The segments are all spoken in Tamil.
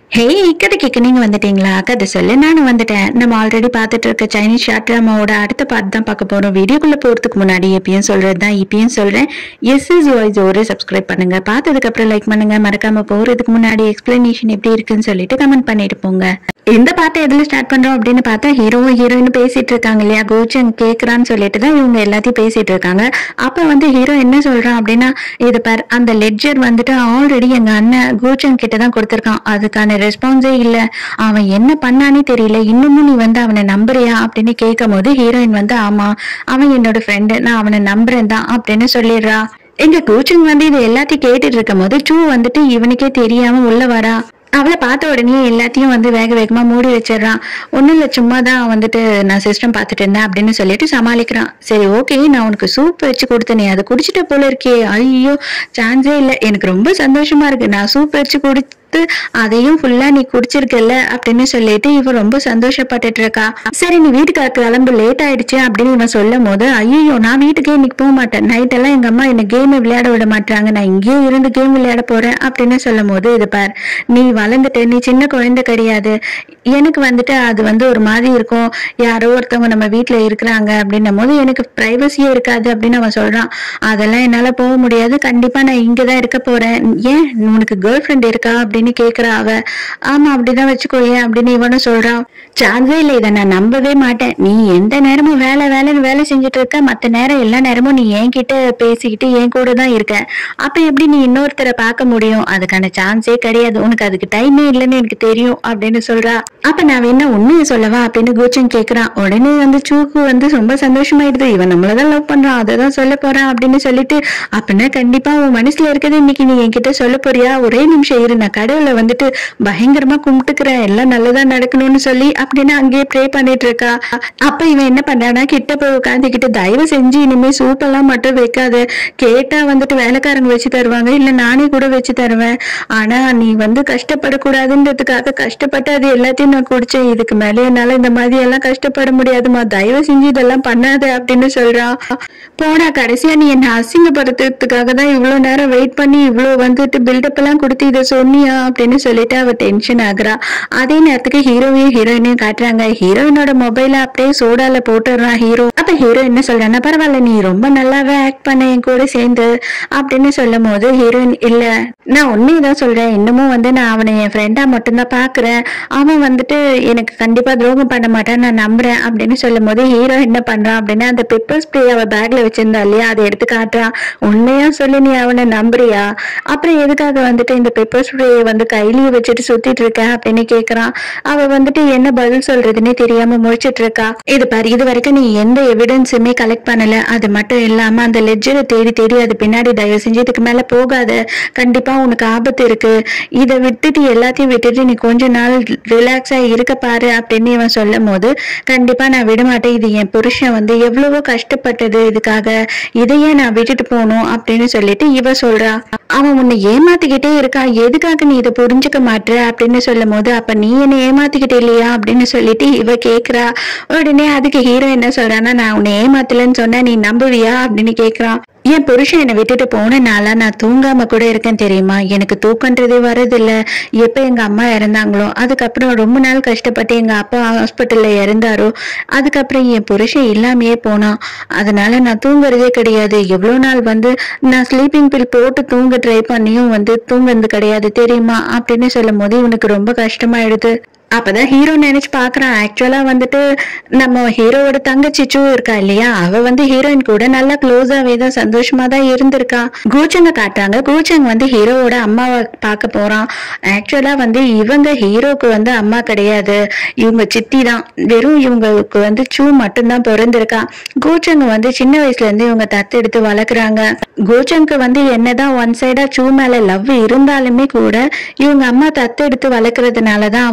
ஹே கதை கேட்க நீங்க வந்துட்டீங்களா கதை சொல்லு நானும் வந்துட்டேன் நம்ம ஆல்ரெடி பார்த்துட்டு இருக்க சைனீஸ் ஷார்ட் ட்ராமாவோட அடுத்த பார்ட் தான் பார்க்க போறோம் வீடியோக்குள்ள போறதுக்கு முன்னாடி எப்பயும் சொல்றது தான் இப்பயும் சொல்றேன் எஸ் இஸ் வாய்ஸ் ஒரு சப்ஸ்கிரைப் பண்ணுங்க பார்த்ததுக்கு அப்புறம் லைக் பண்ணுங்க மறக்காம போறதுக்கு முன்னாடி எக்ஸ்பிளனேஷன் எப்படி இருக்குன்னு சொல்லிட்டு கமெண்ட் பண்ணிட்டு போங்க இந்த பாட்டை எதுல ஸ்டார்ட் பண்றோம் அப்படின்னு பார்த்தா ஹீரோவும் ஹீரோயின் பேசிட்டு இருக்காங்க இல்லையா கோச்சன் கேக்குறான்னு சொல்லிட்டு தான் இவங்க எல்லாத்தையும் பேசிட்டு இருக்காங்க அப்ப வந்து ஹீரோ என்ன சொல்றான் அப்படின்னா இது பார் அந்த லெட்ஜர் வந்துட்டு ஆல்ரெடி எங்க அண்ணன் கோச்சன் கிட்ட தான் கொடுத்திருக்கான் அதுக்கான ரெஸ்பான்ஸே இல்ல அவன் என்ன பண்ணானே தெரியல இன்னமும் நீ வந்து அவனை நம்புறியா அப்படின்னு கேட்கும் போது ஹீரோயின் வந்து ஆமா அவன் என்னோட ஃப்ரெண்டு நான் அவனை நம்புறேன் தான் அப்படின்னு சொல்லிடுறா எங்க கோச்சிங் வந்து இது எல்லாத்தையும் கேட்டுட்டு இருக்கும் போது சூ வந்துட்டு இவனுக்கே தெரியாம உள்ள வரா அவளை பார்த்த உடனே எல்லாத்தையும் வந்து வேக வேகமா மூடி வச்சிடுறான் ஒன்றும் இல்லை சும்மா தான் வந்துட்டு நான் சிஸ்டம் பார்த்துட்டு இருந்தேன் அப்படின்னு சொல்லிட்டு சமாளிக்கிறான் சரி ஓகே நான் உனக்கு சூப் வச்சு கொடுத்தனே அதை குடிச்சிட்ட போல இருக்கே ஐயோ சான்ஸே இல்லை எனக்கு ரொம்ப சந்தோஷமா இருக்கு நான் சூப் வச்சு குடித்து அதையும் ஃபுல்லா நீ குடிச்சிருக்கல அப்படின்னு சொல்லிட்டு இவ ரொம்ப சந்தோஷப்பட்டுட்டு இருக்கா சரி நீ வீட்டுக்கு கிளம்பு லேட் ஆயிடுச்சு அப்படின்னு இவன் சொல்லும் போது ஐயோ நான் வீட்டுக்கே இன்னைக்கு போக மாட்டேன் நைட் எல்லாம் எங்க அம்மா என்ன கேம் விளையாட விட மாட்டாங்க நான் இங்கேயே இருந்து கேம் விளையாட போறேன் அப்படின்னு சொல்லும் போது இது பார் நீ வளர்ந்துட்டு நீ சின்ன குழந்தை கிடையாது எனக்கு வந்துட்டு அது வந்து ஒரு மாதிரி இருக்கும் யாரோ ஒருத்தவங்க நம்ம வீட்டுல இருக்கிறாங்க அப்படின்னும் போது எனக்கு பிரைவசியே இருக்காது அப்படின்னு அவன் சொல்றான் அதெல்லாம் என்னால போக முடியாது கண்டிப்பா நான் இங்கதான் இருக்க போறேன் ஏன் உனக்கு கேர்ள் ஃப்ரெண்ட் இருக்கா அப்படின்னு கேக்குறா அவ ஆமா அப்படிதான் வச்சுக்கோயேன் அப்படின்னு இவனும் சொல்றான் சான்ஸே இல்லை இதை நான் நம்பவே மாட்டேன் நீ எந்த நேரமும் வேலை வேலைன்னு வேலை செஞ்சுட்டு இருக்க மத்த நேரம் எல்லா நேரமும் நீ என்கிட்ட பேசிக்கிட்டு என் கூட தான் இருக்க அப்ப எப்படி நீ இன்னொருத்தரை பார்க்க முடியும் அதுக்கான சான்ஸே கிடையாது உனக்கு அதுக்கு டைமே இல்லைன்னு எனக்கு தெரியும் அப்படின்னு சொல்றா அப்ப நான் வேணா உண்மையை சொல்லவா அப்படின்னு கோச்சன் கேக்குறான் உடனே வந்து சூக்கு வந்து ரொம்ப சந்தோஷமாயிடுது இவன் நம்மளதான் லவ் பண்றான் அதை தான் சொல்ல போறான் அப்படின்னு சொல்லிட்டு அப்படின்னா கண்டிப்பா உன் மனசுல இருக்கிறது இன்னைக்கு நீ என்கிட்ட சொல்ல போறியா ஒரே நிமிஷம் இரு நான் கடவுளை வந்துட்டு பயங்கரமா கும்பிட்டுக்கிறேன் எல்லாம் நல்லதா நடக்கணும்னு சொல்லி அப்படின்னு அங்கேயே ப்ரே பண்ணிட்டு இருக்கா அப்ப இவன் என்ன பண்றானா கிட்ட போய் உட்காந்துக்கிட்டு தயவு செஞ்சு இனிமே சூப் எல்லாம் மட்டும் வைக்காத கேட்டா வந்துட்டு வேலைக்காரங்க வச்சு தருவாங்க இல்ல நானே கூட வச்சு தருவேன் ஆனா நீ வந்து கஷ்டப்படக்கூடாதுன்றதுக்காக கஷ்டப்பட்டு அது எல்லாத்தையும் நான் குடிச்சேன் இதுக்கு மேலே என்னால இந்த மாதிரி எல்லாம் கஷ்டப்பட முடியாதுமா தயவு செஞ்சு இதெல்லாம் பண்ணாத அப்படின்னு சொல்றான் போனா கடைசியா நீ என்ன அசிங்கப்படுத்துறதுக்காக தான் இவ்வளவு நேரம் வெயிட் பண்ணி இவ்வளவு வந்துட்டு பில்டப் எல்லாம் கொடுத்து இதை சொன்னியா அப்படின்னு சொல்லிட்டு அவ டென்ஷன் ஆகுறா அதே நேரத்துக்கு ஹீரோவையும் ஹீரோயினையும் காட்டுறாங்க ஹீரோயினோட மொபைல அப்படியே சோடால போட்டுடுறான் ஹீரோ அப்ப ஹீரோ என்ன சொல்றான்னா பரவாயில்ல நீ ரொம்ப நல்லாவே ஆக்ட் பண்ண என் கூட சேர்ந்து அப்படின்னு சொல்லும் போது ஹீரோயின் இல்ல நான் உண்மையதான் சொல்றேன் இன்னமும் வந்து நான் அவனை என் ஃப்ரெண்டா மட்டும்தான் பாக்குறேன் அவன் வந்துட்டு எனக்கு கண்டிப்பா துரோகம் பண்ண மாட்டான் நான் நம்புறேன் அப்படின்னு சொல்லும் போது ஹீரோ என்ன பண்றான் அப்படின்னா அந்த பெப்பர் ஸ்ப்ரே அவ பேக்ல வச்சிருந்தா இல்லையா அதை எடுத்து காட்டுறான் உண்மையா சொல்லி நீ அவனை நம்புறியா அப்புறம் எதுக்காக வந்துட்டு இந்த பெப்பர் ஸ்ப்ரே வந்து கையிலேயே வச்சுட்டு சுத்திட்டு இருக்க அப்படின்னு கேக்குறான் அவ வந்துட்டு என்ன பதில் சொல்றதுன்னே தெரியாம முழிச்சிட்டு இருக்கா இது பாரு இது வரைக்கும் நீ எந்த எவிடன்ஸுமே கலெக்ட் பண்ணல அது மட்டும் இல்லாம அந்த லெட்ஜரை தேடி தேடி அது பின்னாடி தயவு செஞ்சு இதுக்கு மேல போகாத கண்டிப்பா உனக்கு ஆபத்து இருக்கு இதை விட்டுட்டு எல்லாத்தையும் விட்டுட்டு நீ கொஞ்ச நாள் ரிலாக்ஸா இருக்க பாரு அப்படின்னு இவன் சொல்லும் போது கண்டிப்பா நான் விட மாட்டேன் இது என் புருஷன் வந்து எவ்வளவோ கஷ்டப்பட்டது இதுக்காக இதையே நான் விட்டுட்டு போகணும் அப்படின்னு சொல்லிட்டு இவ சொல்றா அவன் உன்னை ஏமாத்திக்கிட்டே இருக்கான் எதுக்காக நீ இதை புரிஞ்சுக்க மாட்ற அப்படின்னு சொல்லும் போது அப்ப நீ என்ன ஏமாத்திக்கிட்டே இல்லையா அப்படின்னு சொல்லிட்டு இவ கேக்குறா உடனே அதுக்கு ஹீரோ என்ன சொல்றான்னா நான் உன்னை ஏமாத்தலன்னு சொன்னா நீ நம்புவியா அப்படின்னு கேக்குறான் என் புருஷன் என்னை விட்டுட்டு போன நாளா நான் தூங்காம கூட இருக்கேன் தெரியுமா எனக்கு தூக்கன்றதே வரதில்ல எப்ப எங்க அம்மா இறந்தாங்களோ அதுக்கப்புறம் ரொம்ப நாள் கஷ்டப்பட்டு எங்க அப்பா ஹாஸ்பிட்டல்ல இறந்தாரோ அதுக்கப்புறம் என் புருஷன் இல்லாமையே போனான் அதனால நான் தூங்குறதே கிடையாது எவ்வளவு நாள் வந்து நான் ஸ்லீப்பிங் பில் போட்டு தூங்க ட்ரை பண்ணியும் வந்து தூங்குறது கிடையாது தெரியுமா அப்படின்னு சொல்லும் போது இவனுக்கு ரொம்ப கஷ்டமாயிடுது அப்பதான் ஹீரோ நினைச்சு பாக்குறான் ஆக்சுவலா வந்துட்டு நம்ம ஹீரோவோட தங்கச்சி சூ இருக்கா இல்லையா அவ வந்து ஹீரோயின் கூட நல்லா க்ளோஸாவே தான் சந்தோஷமா தான் இருந்திருக்கா கூச்சங்க காட்டுறாங்க கூச்சங் வந்து ஹீரோவோட அம்மாவை பார்க்க போறான் ஆக்சுவலா வந்து இவங்க ஹீரோக்கு வந்து அம்மா கிடையாது இவங்க சித்தி தான் வெறும் இவங்களுக்கு வந்து சூ மட்டும்தான் பிறந்திருக்கா கூச்சங்க வந்து சின்ன வயசுல இருந்து இவங்க தத்தெடுத்து வளர்க்குறாங்க கோச்சங்க்கு வந்து என்னதான் ஒன் சைடா சூ மேல லவ் இருந்தாலுமே கூட இவங்க அம்மா தத்தெடுத்து வளர்க்கறதுனால தான் அவன் வந்து அதை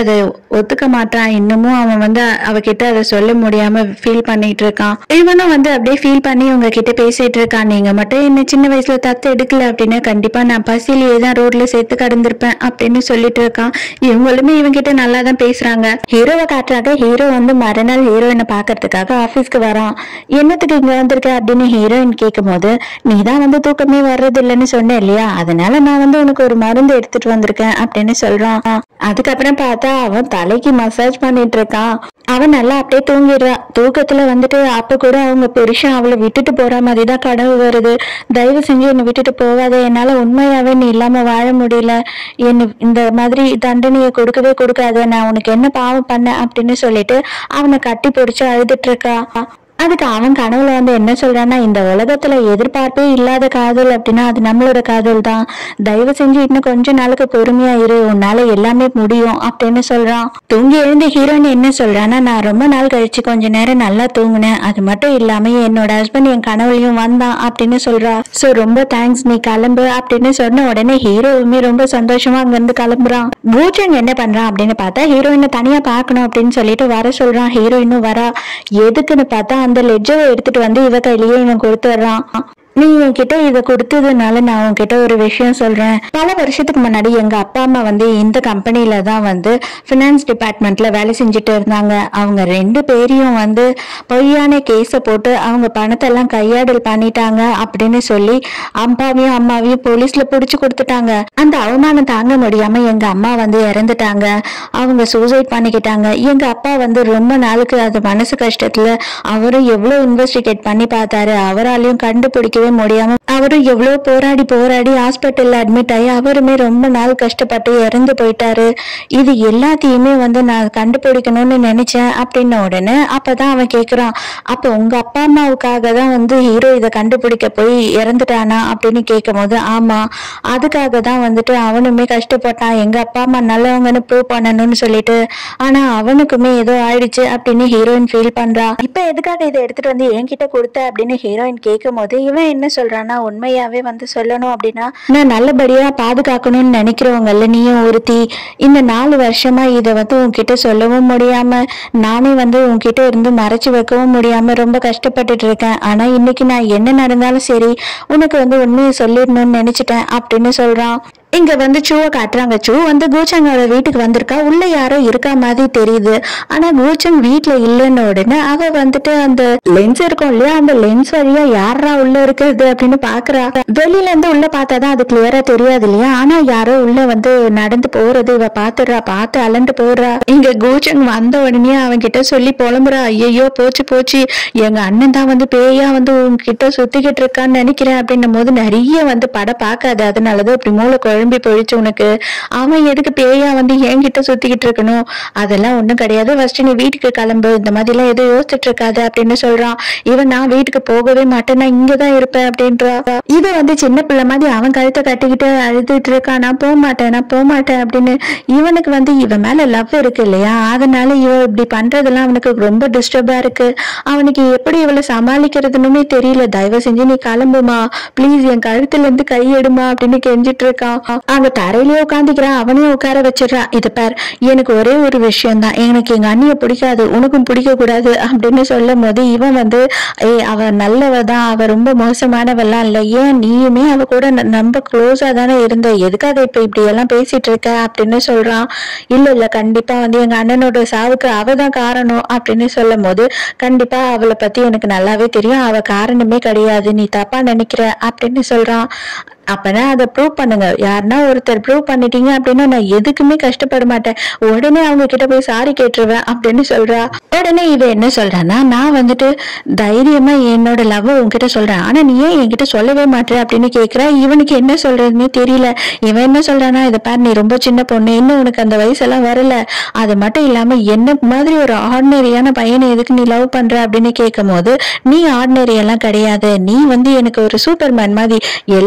அதை ஒத்துக்க மாட்டான் இன்னமும் அவன் வந்து அவகிட்ட அதை சொல்ல முடியாம ஃபீல் பண்ணிட்டு இருக்கான் இவனும் வந்து அப்படியே ஃபீல் பண்ணி உங்க கிட்ட பேசிட்டு இருக்கான் நீங்க மட்டும் என்ன சின்ன வயசுல தத்து எடுக்கல அப்படின்னா கண்டிப்பா நான் பசியிலேயே தான் ரோட்ல சேர்த்து கடந்திருப்பேன் அப்படின்னு சொல்லிட்டு இருக்கான் இவங்களுமே இவங்க கிட்ட நல்லா தான் பேசுறாங்க ஹீரோவை காட்டுறாங்க ஹீரோ வந்து மறுநாள் ஹீரோயினை பாக்குறதுக்காக ஆபீஸ்க்கு வரான் என்னத்துக்கு இங்க வந்திருக்க அப்படின்னு ஹீரோயின் கேட்கும் போது நீ தான் வந்து தூக்கமே வர்றது இல்லைன்னு சொன்ன இல்லையா அதனால நான் வந்து உனக்கு ஒரு மருந்து எடுத்துட்டு வந்திருக்கேன் அப்படின்னு சொல்றான் அதுக்கப்புறம் பார்த்தா அவன் தலைக்கு மசாஜ் பண்ணிட்டு இருக்கான் அவன் நல்லா அப்படியே தூங்கிடுறான் தூக்கத்துல வந்துட்டு அப்ப கூட அவங்க பெருசா அவளை விட்டுட்டு போற மாதிரி தான் கனவு வருது தயவு செஞ்சு என்னை விட்டுட்டு போகாத என்னால உண்மையாவே நீ இல்லாம வாழ முடியல என்ன இந்த மாதிரி தண்டனையை கொடுக்கவே கொடுக்காத நான் உனக்கு என்ன பாவம் பண்ண அப்படின்னு சொல்லிட்டு அவனை கட்டி பிடிச்சு அழுதுட்டு இருக்கா அதுக்கு அவன் கனவுல வந்து என்ன சொல்றான்னா இந்த உலகத்துல எதிர்பார்ப்பே இல்லாத காதல் அப்படின்னா அது நம்மளோட காதல் தான் தயவு செஞ்சு இன்னும் கொஞ்ச நாளுக்கு பொறுமையா இரு உன்னால எல்லாமே முடியும் அப்படின்னு சொல்றான் தூங்கி எழுந்த ஹீரோயின் என்ன சொல்றான்னா நான் ரொம்ப நாள் கழிச்சு கொஞ்ச நேரம் நல்லா தூங்குனேன் அது மட்டும் இல்லாம என்னோட ஹஸ்பண்ட் என் கனவுலயும் வந்தான் அப்படின்னு சொல்றா சோ ரொம்ப தேங்க்ஸ் நீ கிளம்பு அப்படின்னு சொன்ன உடனே ஹீரோவுமே ரொம்ப சந்தோஷமா அங்க இருந்து கிளம்புறான் பூச்சன் என்ன பண்றான் அப்படின்னு பார்த்தா ஹீரோயினை தனியா பார்க்கணும் அப்படின்னு சொல்லிட்டு வர சொல்றான் ஹீரோயினும் வரா எதுக்குன்னு பார்த்தா அந்த லெட்ஜரை எடுத்துட்டு வந்து இவ கையிலேயே இவன் கொடுத்துட்றான் நீ என்கிட்ட இதை கொடுத்ததுனால நான் உன்கிட்ட ஒரு விஷயம் சொல்றேன் பல வருஷத்துக்கு முன்னாடி எங்க அப்பா அம்மா வந்து இந்த கம்பெனில தான் வந்து ஃபினான்ஸ் டிபார்ட்மெண்ட்ல வேலை செஞ்சுட்டு இருந்தாங்க அவங்க ரெண்டு பேரையும் வந்து பொய்யான கேஸை போட்டு அவங்க பணத்தை எல்லாம் கையாடல் பண்ணிட்டாங்க அப்படின்னு சொல்லி அப்பாவையும் அம்மாவையும் போலீஸ்ல புடிச்சு கொடுத்துட்டாங்க அந்த அவமானம் தாங்க முடியாம எங்க அம்மா வந்து இறந்துட்டாங்க அவங்க சூசைட் பண்ணிக்கிட்டாங்க எங்க அப்பா வந்து ரொம்ப நாளுக்கு அது மனசு கஷ்டத்துல அவரும் எவ்வளவு இன்வெஸ்டிகேட் பண்ணி பார்த்தாரு அவராலையும் கண்டுபிடிக்கவே முடியாம அவரும் எவ்வளவு போராடி போராடி ஹாஸ்பிட்டல்ல அட்மிட் ஆகி அவருமே ரொம்ப நாள் கஷ்டப்பட்டு இறந்து போயிட்டாரு இது எல்லாத்தையுமே வந்து நான் கண்டுபிடிக்கணும்னு நினைச்சேன் அப்படின்ன உடனே அப்பதான் அவன் கேக்குறான் அப்ப உங்க அப்பா அம்மாவுக்காக தான் வந்து ஹீரோ இதை கண்டுபிடிக்க போய் இறந்துட்டானா அப்படின்னு கேட்கும் போது ஆமா அதுக்காக தான் வந்துட்டு அவனுமே கஷ்டப்பட்டான் எங்க அப்பா அம்மா நல்லவங்கன்னு ப்ரூவ் பண்ணணும்னு சொல்லிட்டு ஆனா அவனுக்குமே ஏதோ ஆயிடுச்சு அப்படின்னு ஹீரோயின் ஃபீல் பண்றா இப்ப எதுக்காக இதை எடுத்துட்டு வந்து என்கிட்ட கொடுத்த அப்படின்னு ஹீரோயின் கேட்கும் போது இவன் என்ன சொல்றான்னா உண்மையாவே வந்து சொல்லணும் அப்படின்னா நான் நல்லபடியா பாதுகாக்கணும்னு நினைக்கிறவங்கல்ல நீயும் ஒருத்தி இந்த நாலு வருஷமா இதை வந்து உன்கிட்ட சொல்லவும் முடியாம நானே வந்து உன்கிட்ட இருந்து மறைச்சு வைக்கவும் முடியாம ரொம்ப கஷ்டப்பட்டுட்டு இருக்கேன் ஆனா இன்னைக்கு நான் என்ன நடந்தாலும் சரி உனக்கு வந்து உண்மையை சொல்லிடணும்னு நினைச்சிட்டேன் அப்படின்னு சொல்றான் இங்க வந்து சூவை காட்டுறாங்க சூ வந்து கூச்சங்கோட வீட்டுக்கு வந்திருக்கா உள்ள யாரோ இருக்கா மாதிரி தெரியுது ஆனா கூச்சங் வீட்ல இல்லைன்னு உடனே அவ வந்துட்டு அந்த லென்ஸ் இருக்கும் இல்லையா அந்த லென்ஸ் வழியா யாரா உள்ள இருக்கிறது அப்படின்னு பாக்குறா வெளியில இருந்து உள்ள பார்த்தாதான் அது கிளியரா தெரியாது இல்லையா ஆனா யாரோ உள்ள வந்து நடந்து போறது இவ பாத்துடுறா பார்த்து அலண்டு போடுறா இங்க கூச்சங் வந்த உடனே அவன் கிட்ட சொல்லி புலம்புறா ஐயோ போச்சு போச்சு எங்க அண்ணன் தான் வந்து பேயா வந்து உன்கிட்ட சுத்திக்கிட்டு இருக்கான்னு நினைக்கிறேன் அப்படின்னும் போது நிறைய வந்து படம் பார்க்காது அதனாலதான் இப்படி மூளை குழம்பி போயிடுச்சு உனக்கு அவன் எதுக்கு பேயா வந்து என்கிட்ட சுத்திக்கிட்டு இருக்கணும் அதெல்லாம் ஒண்ணும் கிடையாது ஃபர்ஸ்ட் நீ வீட்டுக்கு கிளம்பு இந்த மாதிரி எல்லாம் எதுவும் யோசிச்சுட்டு இருக்காது அப்படின்னு சொல்றான் இவன் நான் வீட்டுக்கு போகவே மாட்டேன் நான் இங்கதான் இருப்பேன் அப்படின்றா இவ வந்து சின்ன பிள்ளை மாதிரி அவன் கழுத்தை கட்டிக்கிட்டு அழுதுட்டு இருக்கான் நான் போக மாட்டேன் நான் போக மாட்டேன் அப்படின்னு இவனுக்கு வந்து இவன் மேல லவ் இருக்கு இல்லையா அதனால இவ இப்படி பண்றதெல்லாம் அவனுக்கு ரொம்ப டிஸ்டர்பா இருக்கு அவனுக்கு எப்படி இவளை சமாளிக்கிறதுனுமே தெரியல தயவு செஞ்சு நீ கிளம்புமா ப்ளீஸ் என் கழுத்துல இருந்து கை எடுமா அப்படின்னு கெஞ்சிட்டு இருக்கான் அங்க தரையிலேயே உட்காந்துக்கிறான் அவனையும் உட்கார வச்சிடறான் இது பார் எனக்கு ஒரே ஒரு விஷயம் தான் எனக்கு எங்க அண்ணிய பிடிக்காது உனக்கும் பிடிக்க கூடாது அப்படின்னு சொல்லும் போது இவன் வந்து ஏய் அவ நல்லவ தான் அவ ரொம்ப மோசமானவெல்லாம் இல்ல ஏன் நீயுமே அவ கூட ந- ரொம்ப க்ளோஸா தானே இருந்த எதுக்காக இப்ப இப்படி எல்லாம் பேசிட்டு இருக்க அப்படின்னு சொல்றான் இல்ல இல்ல கண்டிப்பா வந்து எங்க அண்ணனோட சாவுக்கு அவ தான் காரணம் அப்படின்னு சொல்லும் போது கண்டிப்பா அவளை பத்தி எனக்கு நல்லாவே தெரியும் அவ காரணமே கிடையாது நீ தப்பா நினைக்கிற அப்படின்னு சொல்றான் அப்பனா அதை ப்ரூவ் பண்ணுங்க யாருன்னா ஒருத்தர் ப்ரூவ் பண்ணிட்டீங்க அப்படின்னா நான் எதுக்குமே கஷ்டப்பட மாட்டேன் உடனே அவங்க கிட்ட போய் சாரி கேட்டுருவேன் அப்படின்னு சொல்றா உடனே இவ என்ன சொல்றான்னா நான் வந்துட்டு தைரியமா என்னோட லவ் உன்கிட்ட சொல்றேன் ஆனா நீ ஏன் என்கிட்ட சொல்லவே மாட்டே அப்படின்னு கேக்குறா இவனுக்கு என்ன சொல்றதுன்னே தெரியல இவன் என்ன சொல்றானா இதை பாரு நீ ரொம்ப சின்ன பொண்ணு இன்னும் உனக்கு அந்த வயசெல்லாம் வரல அது மட்டும் இல்லாம என்ன மாதிரி ஒரு ஆர்டினரியான பையனை எதுக்கு நீ லவ் பண்ற அப்படின்னு கேட்கும் போது நீ ஆர்டினரி எல்லாம் கிடையாது நீ வந்து எனக்கு ஒரு சூப்பர்மேன் மாதிரி எல்லாமே எனக்கு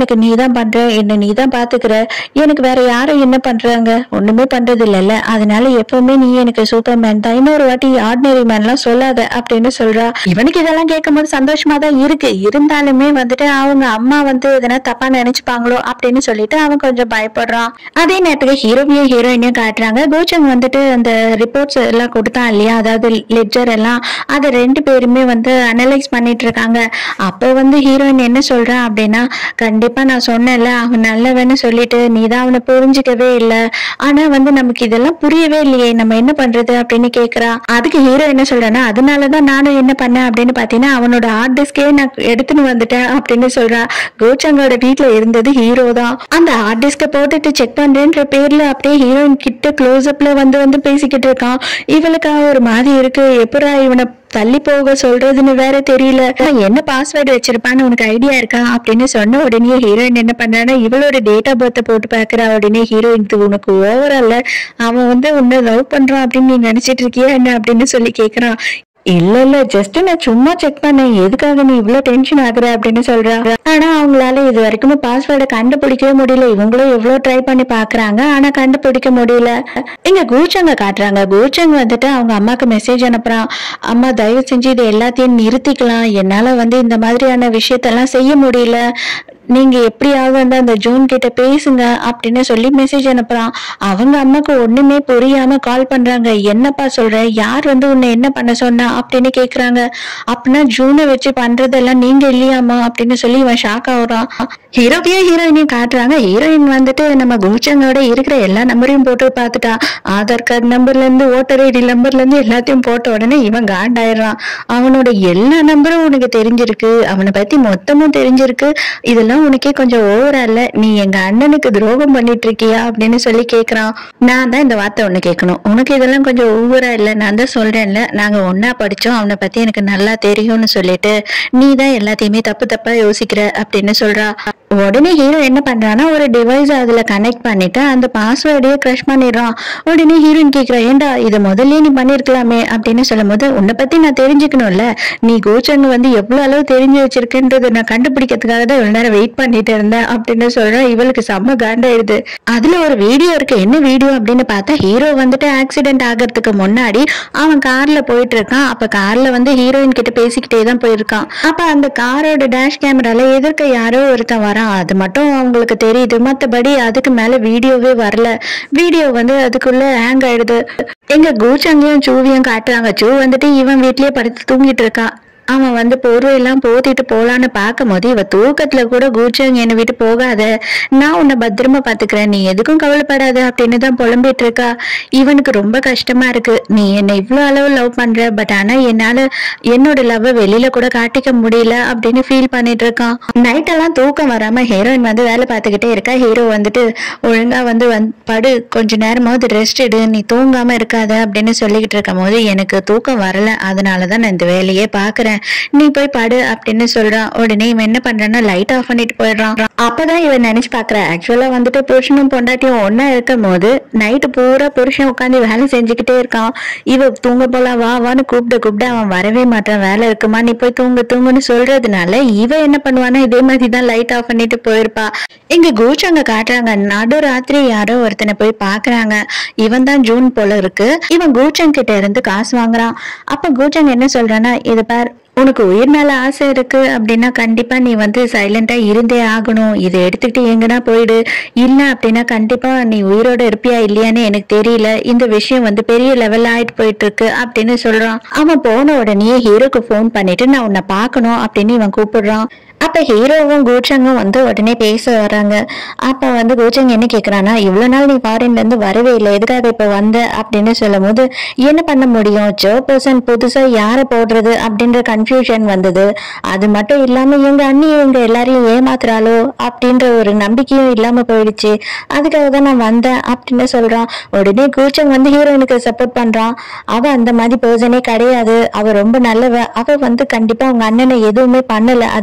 எனக்கு நீ தான் பண்ற என்ன நீ தான் பாத்துக்கிற எனக்கு வேற யாரும் என்ன பண்றாங்க ஒண்ணுமே பண்றது இல்லைல்ல அதனால எப்பவுமே நீ எனக்கு சூப்பர் மேன் தான் இன்னொரு வாட்டி ஆர்டினரி மேன்லாம் சொல்லாத அப்படின்னு சொல்றா இவனுக்கு இதெல்லாம் கேட்கும்போது சந்தோஷமா தான் இருக்கு இருந்தாலுமே வந்துட்டு அவங்க அம்மா வந்து எதனா தப்பா நினைச்சுப்பாங்களோ அப்படின்னு சொல்லிட்டு அவன் கொஞ்சம் பயப்படுறான் அதே நேரத்துக்கு ஹீரோவையும் ஹீரோயினையும் காட்டுறாங்க கோச்சங் வந்துட்டு அந்த ரிப்போர்ட்ஸ் எல்லாம் கொடுத்தான் இல்லையா அதாவது லெட்ஜர் எல்லாம் அதை ரெண்டு பேருமே வந்து அனலைஸ் பண்ணிட்டு இருக்காங்க அப்போ வந்து ஹீரோயின் என்ன சொல்றா அப்படின்னா கண்டிப்பா நான் சொன்னேன்ல அவன் நல்லவன்னு சொல்லிட்டு நீ தான் அவனை புரிஞ்சுக்கவே இல்லை ஆனா வந்து நமக்கு இதெல்லாம் புரியவே இல்லையே நம்ம என்ன பண்றது அப்படின்னு கேக்குறா அதுக்கு ஹீரோ என்ன சொல்றான்னா அதனாலதான் நானும் என்ன பண்ணேன் அப்படின்னு பாத்தீங்கன்னா அவனோட ஹார்ட் டிஸ்கே நான் எடுத்துன்னு வந்துட்டேன் அப்படின்னு சொல்றா கோச்சங்கோட வீட்ல இருந்தது ஹீரோ தான் அந்த ஹார்ட் டிஸ்க போட்டுட்டு செக் பண்றேன்ற பேர்ல அப்படியே ஹீரோயின் கிட்ட க்ளோஸ் அப்ல வந்து வந்து பேசிக்கிட்டு இருக்கான் இவளுக்கு ஒரு மாதிரி இருக்கு எப்படா இவனை தள்ளி போக சொல்றதுன்னு வேற தெரியல அவன் என்ன பாஸ்வேர்டு வச்சிருப்பான்னு உனக்கு ஐடியா இருக்கா அப்படின்னு சொன்ன உடனே ஹீரோயின் என்ன பண்றான்னா இவளோட டேட் ஆஃப் பர்த்தை போட்டு பாக்குறா உடனே ஹீரோயின் உனக்கு ஓவரால அவன் வந்து உன்னை லவ் பண்றான் அப்படின்னு நீ நினைச்சிட்டு இருக்கியா என்ன அப்படின்னு சொல்லி கேக்குறான் இல்ல இல்ல ஜஸ்ட் நான் சும்மா செக் பண்ணேன் எதுக்காக நீ இவ்ளோ டென்ஷன் ஆகுற அப்படின்னு சொல்றா ஆனா அவங்களால இது வரைக்கும் பாஸ்வேர்டை கண்டுபிடிக்கவே முடியல இவங்களும் எவ்வளவு ட்ரை பண்ணி பாக்குறாங்க ஆனா கண்டுபிடிக்க முடியல இங்க கூச்சங்க காட்டுறாங்க கூச்சங்க வந்துட்டு அவங்க அம்மாக்கு மெசேஜ் அனுப்புறான் அம்மா தயவு செஞ்சு இது எல்லாத்தையும் நிறுத்திக்கலாம் என்னால வந்து இந்த மாதிரியான விஷயத்தெல்லாம் செய்ய முடியல நீங்க எப்படியாவது வந்து அந்த ஜூன் கிட்ட பேசுங்க அப்படின்னு சொல்லி மெசேஜ் அனுப்புறான் அவங்க அம்மாக்கு ஒண்ணுமே புரியாம கால் பண்றாங்க என்னப்பா சொல்ற யார் வந்து உன்னை என்ன பண்ண சொன்னா அப்படின்னு கேக்குறாங்க அப்படின்னா ஜூனை வச்சு பண்றதெல்லாம் நீங்க இல்லையாமா அப்படின்னு சொல்லி இவன் ஷாக் ஆகுறான் ஹீரோவையும் ஹீரோயினையும் காட்டுறாங்க ஹீரோயின் வந்துட்டு நம்ம குமிச்சங்களோட இருக்கிற எல்லா நம்பரையும் போட்டு பார்த்துட்டா ஆதார் கார்டு நம்பர்ல இருந்து ஓட்டர் ஐடி நம்பர்ல இருந்து எல்லாத்தையும் போட்ட உடனே இவன் காண்டாயிடுறான் அவனோட எல்லா நம்பரும் உனக்கு தெரிஞ்சிருக்கு அவனை பத்தி மொத்தமும் தெரிஞ்சிருக்கு இதெல்லாம் உனக்கே கொஞ்சம் ஓவரா இல்ல நீ எங்க அண்ணனுக்கு துரோகம் பண்ணிட்டு இருக்கியா அப்படின்னு சொல்லி கேக்குறான் நான் தான் இந்த வார்த்தை ஒண்ணு கேட்கணும் உனக்கு இதெல்லாம் கொஞ்சம் ஓவரா இல்ல நான் தான் சொல்றேன்ல நாங்க ஒன்னா படிச்சோம் அவனை பத்தி எனக்கு நல்லா தெரியும்னு சொல்லிட்டு நீ தான் எல்லாத்தையுமே தப்பு தப்பா யோசிக்கிற அப்படின்னு சொல்றா உடனே ஹீரோ என்ன பண்றான்னா ஒரு டிவைஸ் அதுல கனெக்ட் பண்ணிட்டு அந்த பாஸ்வேர்டையே க்ரஷ் பண்ணிடுறான் உடனே ஹீரோயின் கேக்குறா ஏண்டா இதை முதல்ல நீ பண்ணிருக்கலாமே அப்படின்னு சொல்லும் போது உன்னை பத்தி நான் தெரிஞ்சுக்கணும்ல நீ கோச்சங்க வந்து எவ்வளவு அளவு தெரிஞ்சு வச்சிருக்குன்றதை நான் கண்டுபிடிக்கிறதுக்காக தான் இவ்வளவு நேரம் வெயிட் பண்ணிட்டு இருந்தேன் அப்படின்னு சொல்றேன் இவளுக்கு செம்ம காண்டாயிடுது அதுல ஒரு வீடியோ இருக்கு என்ன வீடியோ அப்படின்னு பார்த்தா ஹீரோ வந்துட்டு ஆக்சிடென்ட் ஆகிறதுக்கு முன்னாடி அவன் கார்ல போயிட்டு இருக்கான் அப்ப கார்ல வந்து ஹீரோயின் கிட்ட பேசிக்கிட்டே தான் போயிருக்கான் அப்ப அந்த காரோட டேஷ் கேமரால எதிர்க்க யாரோ ஒருத்தன் வரான் அது மட்டும் அவங்களுக்கு தெரியுது மத்தபடி அதுக்கு மேல வீடியோவே வரல வீடியோ வந்து அதுக்குள்ள ஹேங் ஆயிடுது எங்க கூச்சங்கையும் சூவியும் காட்டுறாங்க சூ வந்துட்டு இவன் வீட்லயே படுத்து தூங்கிட்டு இருக்கான் அவன் வந்து போர்வையெல்லாம் போத்திட்டு போலான்னு பார்க்கும் போது இவ தூக்கத்துல கூட கூச்சங்க என்னை விட்டு போகாத நான் உன்னை பத்திரமா பாத்துக்கிறேன் நீ எதுக்கும் கவலைப்படாத அப்படின்னு தான் புலம்பிட்டு இருக்கா இவனுக்கு ரொம்ப கஷ்டமா இருக்கு நீ என்னை இவ்வளவு அளவு லவ் பண்ற பட் ஆனா என்னால என்னோட லவ் வெளியில கூட காட்டிக்க முடியல அப்படின்னு ஃபீல் பண்ணிட்டு இருக்கான் நைட் எல்லாம் தூக்கம் வராம ஹீரோயின் வந்து வேலை பார்த்துக்கிட்டே இருக்கா ஹீரோ வந்துட்டு ஒழுங்கா வந்து வந்து படு கொஞ்ச நேரமாவது ரெஸ்ட் எடு நீ தூங்காம இருக்காத அப்படின்னு சொல்லிக்கிட்டு இருக்கும் போது எனக்கு தூக்கம் வரல அதனாலதான் நான் இந்த வேலையே பாக்குறேன் நீ போய் படு அப்படின்னு சொல்றான் உடனே இவன் என்ன பண்றான்னா லைட் ஆஃப் பண்ணிட்டு போயிடுறான் அப்பதான் இவன் நினைச்சு பாக்குற ஆக்சுவலா வந்துட்டு புருஷனும் பொண்டாட்டியும் ஒன்னா இருக்கும் போது நைட்டு பூரா புருஷன் உட்காந்து வேலை செஞ்சுக்கிட்டே இருக்கான் இவ தூங்க போலாம் வா வான்னு கூப்பிட்டு கூப்பிட்டு அவன் வரவே மாட்டான் வேலை இருக்குமா நீ போய் தூங்கு தூங்குன்னு சொல்றதுனால இவ என்ன பண்ணுவானா இதே மாதிரி தான் லைட் ஆஃப் பண்ணிட்டு போயிருப்பா இங்க கூச்சங்க காட்டுறாங்க நடு ராத்திரி யாரோ ஒருத்தனை போய் பாக்குறாங்க இவன் தான் ஜூன் போல இருக்கு இவன் கூச்சங் கிட்ட இருந்து காசு வாங்குறான் அப்ப கூச்சங் என்ன சொல்றான்னா இது பார் உனக்கு உயிர் மேல ஆசை இருக்கு அப்படின்னா கண்டிப்பா நீ வந்து சைலண்டா இருந்தே ஆகணும் இதை எடுத்துக்கிட்டு எங்கன்னா போயிடு இல்ல அப்படின்னா கண்டிப்பா நீ உயிரோட இருப்பியா இல்லையான்னு எனக்கு தெரியல இந்த விஷயம் வந்து பெரிய லெவல் ஆயிட்டு போயிட்டு இருக்கு அப்படின்னு சொல்றான் அவன் போன உடனே ஹீரோக்கு ஃபோன் பண்ணிட்டு நான் உன்னை பார்க்கணும் அப்படின்னு இவன் கூப்பிடுறான் அப்ப ஹீரோவும் கூச்சங்கும் வந்து உடனே பேச வராங்க அப்ப வந்து கூச்சங் என்ன கேக்குறான்னா இவ்வளவு நாள் நீ ஃபாரின்ல இருந்து வரவே இல்லை எதுக்காக இப்ப வந்த அப்படின்னு சொல்லும் போது என்ன பண்ண முடியும் ஜோ பர்சன் புதுசா யாரை போடுறது அப்படின்ற கன்ஃபியூஷன் வந்தது அது மட்டும் இல்லாம எங்க அண்ணி எங்க எல்லாரையும் ஏமாத்துறாளோ அப்படின்ற ஒரு நம்பிக்கையும் இல்லாம போயிடுச்சு அதுக்காக தான் நான் வந்தேன் அப்படின்னு சொல்றான் உடனே கூச்சங் வந்து ஹீரோயினுக்கு சப்போர்ட் பண்றான் அவ அந்த மாதிரி பர்சனே கிடையாது அவ ரொம்ப நல்லவ அவ வந்து கண்டிப்பா அவங்க அண்ணனை எதுவுமே பண்ணல அது எனக்கு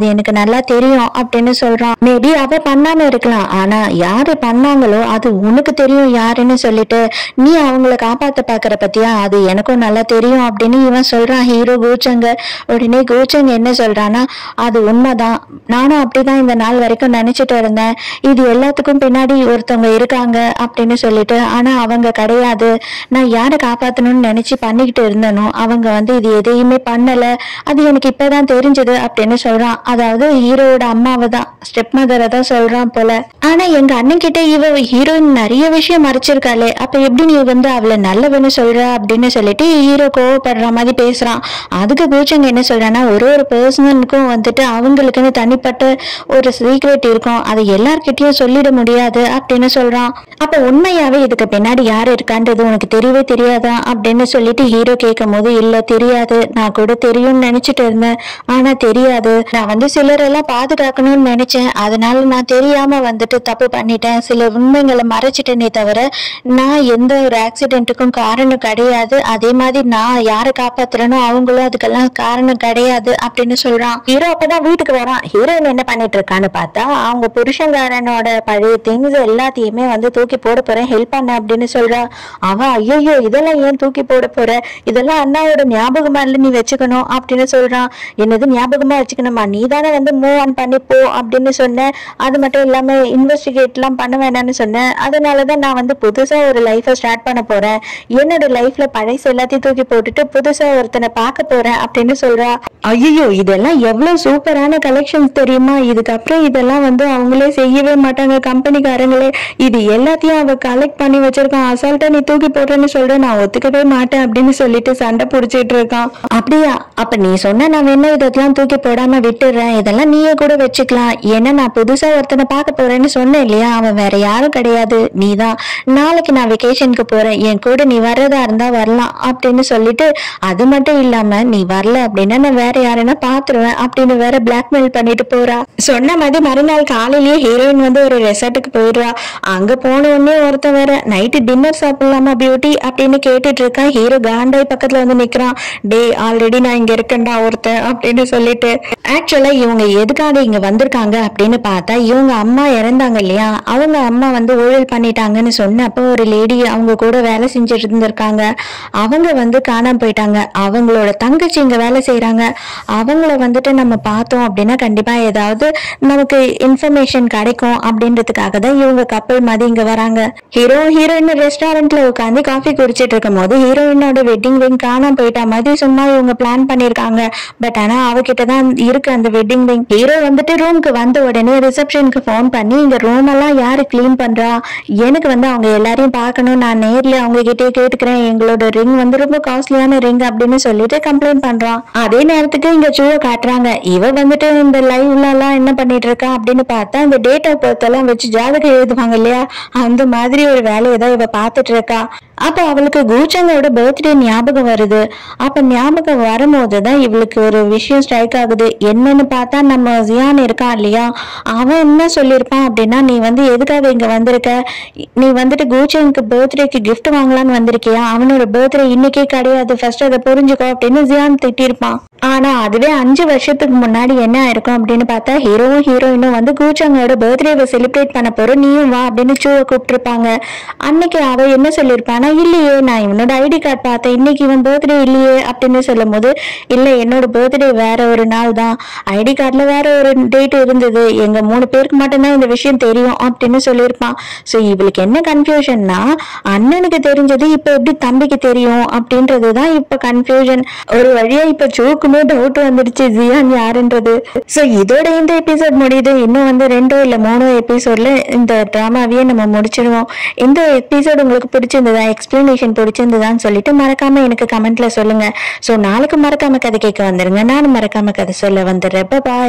நல்லா தெரியும் அப்படின்னு சொல்றான் மேபி அவ பண்ணாம இருக்கலாம் ஆனா யாரு பண்ணாங்களோ அது உனக்கு தெரியும் யாருன்னு சொல்லிட்டு நீ அவங்கள காப்பாத்த பாக்குற பத்தியா அது எனக்கும் நல்லா தெரியும் அப்படின்னு இவன் சொல்றான் ஹீரோ கோச்சங்க உடனே கோச்சங்க என்ன சொல்றான்னா அது உண்மைதான் நானும் அப்படிதான் இந்த நாள் வரைக்கும் நினைச்சிட்டு இருந்தேன் இது எல்லாத்துக்கும் பின்னாடி ஒருத்தவங்க இருக்காங்க அப்படின்னு சொல்லிட்டு ஆனா அவங்க கிடையாது நான் யாரை காப்பாத்தணும்னு நினைச்சு பண்ணிக்கிட்டு இருந்தனோ அவங்க வந்து இது எதையுமே பண்ணல அது எனக்கு இப்பதான் தெரிஞ்சது அப்படின்னு சொல்றான் அதாவது ஹீரோவோட அம்மாவை தான் ஸ்டெப் மதரை தான் சொல்றான் போல ஆனா எங்க அண்ணன் கிட்ட இவ ஹீரோயின் நிறைய விஷயம் மறைச்சிருக்காளே அப்ப எப்படி நீ வந்து அவளை நல்லவன்னு சொல்ற அப்படின்னு சொல்லிட்டு ஹீரோ கோவப்படுற மாதிரி பேசுறான் அதுக்கு கோச்சங்க என்ன சொல்றான்னா ஒரு ஒரு பர்சனுக்கும் வந்துட்டு அவங்களுக்குன்னு தனிப்பட்ட ஒரு சீக்ரெட் இருக்கும் அதை எல்லார்கிட்டயும் சொல்லிட முடியாது அப்படின்னு சொல்றான் அப்ப உண்மையாவே இதுக்கு பின்னாடி யார் இருக்கான்றது உனக்கு தெரியவே தெரியாதா அப்படின்னு சொல்லிட்டு ஹீரோ கேட்கும் போது இல்ல தெரியாது நான் கூட தெரியும்னு நினைச்சிட்டு இருந்தேன் ஆனா தெரியாது நான் வந்து சிலரெல்லாம் பாதுகாக்கணும்னு நினைச்சேன் அதனால நான் தெரியாம வந்துட்டு தப்பு பண்ணிட்டேன் சில உண்மைகளை மறைச்சிட்டேனே தவிர நான் எந்த ஒரு ஆக்சிடென்ட்டுக்கும் காரணம் கிடையாது அதே மாதிரி நான் யாரை காப்பாத்துறேனோ அவங்களும் அதுக்கெல்லாம் காரணம் கிடையாது அப்படின்னு சொல்றான் ஹீரோ அப்பதான் வீட்டுக்கு வரான் ஹீரோயின் என்ன பண்ணிட்டு இருக்கான்னு பார்த்தா அவங்க புருஷங்காரனோட பழைய திங்ஸ் எல்லாத்தையுமே வந்து தூக்கி போட போறேன் ஹெல்ப் பண்ண அப்படின்னு சொல்றா அவன் ஐயோ இதெல்லாம் ஏன் தூக்கி போட போற இதெல்லாம் அண்ணாவோட ஞாபகமா இல்ல நீ வச்சுக்கணும் அப்படின்னு சொல்றான் என்னது ஞாபகமா வச்சுக்கணுமா நீ தானே வந்து மூவ் ஆன் பண்ணி போ அப்படின்னு சொன்ன அது மட்டும் இல்லாம இன்வெஸ்டிகேட் எல்லாம் பண்ண வேணாம்னு சொன்னேன் அதனாலதான் நான் வந்து புதுசா ஒரு லைஃபை ஸ்டார்ட் பண்ண போறேன் என்னோட லைஃப்ல பழசு எல்லாத்தையும் தூக்கி போட்டுட்டு புதுசா ஒருத்தனை பார்க்க போறேன் அப்படின்னு சொல்றா ஐயோ இதெல்லாம் எவ்வளவு சூப்பரான கலெக்ஷன்ஸ் தெரியுமா இதுக்கப்புறம் இதெல்லாம் வந்து அவங்களே செய்யவே மாட்டாங்க கம்பெனிக்காரங்களே இது எல்லாத்தையும் அவ கலெக்ட் பண்ணி வச்சிருக்கான் அசால்ட்டா நீ தூக்கி போடுறேன்னு சொல்ற நான் ஒத்துக்கவே மாட்டேன் அப்படின்னு சொல்லிட்டு சண்டை புடிச்சிட்டு இருக்கான் அப்படியா அப்ப நீ சொன்ன நான் வேணா இதெல்லாம் தூக்கி போடாம விட்டுடுறேன் இதெல்லாம் நீயே கூட வச்சுக்கலாம் ஏன்னா நான் புதுசா ஒருத்தனை பார்க்க போறேன்னு சொன்னேன் இல்லையா அவன் வேற யாரும் கிடையாது நீதான் நாளைக்கு நான் வெக்கேஷனுக்கு போறேன் என் கூட நீ வர்றதா இருந்தா வரலாம் அப்படின்னு சொல்லிட்டு அது மட்டும் இல்லாம நீ வரல அப்படின்னா நான் வேற யாரைனா பாத்துருவேன் அப்படின்னு வேற பிளாக்மெயில் பண்ணிட்டு போறா சொன்ன மாதிரி மறுநாள் காலையிலேயே ஹீரோயின் வந்து ஒரு ரெசார்ட்டுக்கு போயிடுறா அங்க போன உடனே ஒருத்தன் வேற நைட்டு டின்னர் சாப்பிடலாமா பியூட்டி அப்படின்னு கேட்டுட்டு இருக்கான் ஹீரோ காண்டாய் பக்கத்துல வந்து நிக்கிறான் டே ஆல்ரெடி நான் இங்க இருக்கேன்டா ஒருத்தன் அப்படின்னு சொல்லிட்டு ஆக்சுவலா இவங்க எதுக்காக இங்க வந்திருக்காங்க அப்படின்னு பார்த்தா இவங்க அம்மா இறந்தாங்க இல்லையா அவங்க அம்மா வந்து ஊழல் பண்ணிட்டாங்கன்னு சொன்னப்போ ஒரு லேடி அவங்க கூட வேலை செஞ்சுட்டு இருந்திருக்காங்க அவங்க வந்து காணாம போயிட்டாங்க அவங்களோட தங்கச்சி இங்க வேலை செய்றாங்க அவங்கள வந்துட்டு நம்ம பார்த்தோம் அப்படின்னா கண்டிப்பா ஏதாவது நமக்கு இன்ஃபர்மேஷன் கிடைக்கும் அப்படின்றதுக்காக தான் இவங்க கப்பல் மாதிரி இங்க வராங்க ஹீரோ ஹீரோயின் ரெஸ்டாரண்ட்ல உட்காந்து காஃபி குடிச்சிட்டு இருக்கும் போது ஹீரோயினோட வெட்டிங் ரிங் காணாம போயிட்டா மாதிரி சும்மா இவங்க பிளான் பண்ணிருக்காங்க பட் ஆனா அவகிட்ட தான் இருக்கு அந்த வெட்டிங் ரிங் ஹீரோ வந்துட்டு ரூமுக்கு வந்த உடனே ரிசப்ஷனுக்கு ஃபோன் பண்ணி இந்த ரூம் எல்லாம் யாரு க்ளீன் பண்றா எனக்கு வந்து அவங்க எல்லாரையும் பார்க்கணும் நான் நேர்ல அவங்க கிட்டே கேட்டுக்கிறேன் எங்களோட ரிங் வந்து ரொம்ப காஸ்ட்லியான ரிங் அப்படின்னு சொல்லிட்டு கம்ப்ளைண்ட் பண்றான் அதே நேரத்துக்கு இங்க சூவை காட்டுறாங்க இவ வந்துட்டு இந்த லைவ்ல எல்லாம் என்ன பண்ணிட்டு இருக்கா அப்படின்னு பார்த்தா இந்த டேட் ஆஃப் பர்த் எல்லாம் வச்சு ஜாதகம் எழுதுவாங்க இல்லையா அந்த மாதிரி ஒரு வேலையை தான் இவ பார்த்துட்டு இருக்கா அப்ப அவளுக்கு கூச்சங்கோட பர்த்டே ஞாபகம் வருது அப்ப ஞாபகம் வரும்போது தான் இவளுக்கு ஒரு விஷயம் ஸ்ட்ரைக் ஆகுது என்னன்னு பார்த்தா நம்ம ஜியான் இருக்கான் இல்லையா அவன் என்ன சொல்லியிருப்பான் அப்படின்னா நீ வந்து எதுக்காக இங்க வந்திருக்க நீ வந்துட்டு கூச்சனுக்கு பர்த்டேக்கு gift வாங்கலாம்னு வந்திருக்கியா அவனோட பர்த்டே இன்னைக்கே கிடையாது ஃபர்ஸ்ட் அதை புரிஞ்சுக்கோ அப்படின்னு ஜியான் திட்டிருப்பான் ஆனா அதுவே அஞ்சு வருஷத்துக்கு முன்னாடி என்ன ஆயிருக்கும் அப்படின்னு பார்த்தா ஹீரோவும் ஹீரோயினும் வந்து கூச்சங்கோட பர்த்டேவை செலிப்ரேட் பண்ண போறோம் நீயும் வா அப்படின்னு சூவை கூப்பிட்டுருப்பாங்க அன்னைக்கு அவ என்ன சொல்லியிருப்பானா இல்லையே நான் இவனோட ஐடி கார்டு பார்த்தேன் இன்னைக்கு இவன் பர்த்டே இல்லையே அப்படின்னு சொல்லும் போது இல்ல என்னோட பர்த்டே வேற ஒரு நாள் தான் ஐடி கார்டுல வேற ஒரு டேட் இருந்தது எங்க மூணு பேருக்கு மட்டும்தான் இந்த விஷயம் தெரியும் அப்படின்னு சொல்லியிருப்பான் ஸோ இவளுக்கு என்ன கன்ஃபியூஷன்னா அண்ணனுக்கு தெரிஞ்சது இப்ப எப்படி தம்பிக்கு தெரியும் அப்படின்றது தான் இப்ப கன்ஃபியூஷன் ஒரு வழியா இப்ப சூக்குமே டவுட் வந்துடுச்சு ஜியான் யாருன்றது ஸோ இதோட இந்த எபிசோட் முடியுது இன்னும் வந்து ரெண்டோ இல்ல மூணோ எபிசோட்ல இந்த டிராமாவையே நம்ம முடிச்சிடுவோம் இந்த எபிசோட் உங்களுக்கு பிடிச்சிருந்ததா எக்ஸ்பிளனேஷன் பிடிச்சிருந்ததான்னு சொல்லிட்டு மறக்காம எனக்கு கமெண்ட்ல சொல்லுங்க ஸோ நாளைக்கு மறக்காம கதை கேட்க வந்துருங்க நானும் மறக்காம கதை சொல்ல வந்துடுறேன் பாய்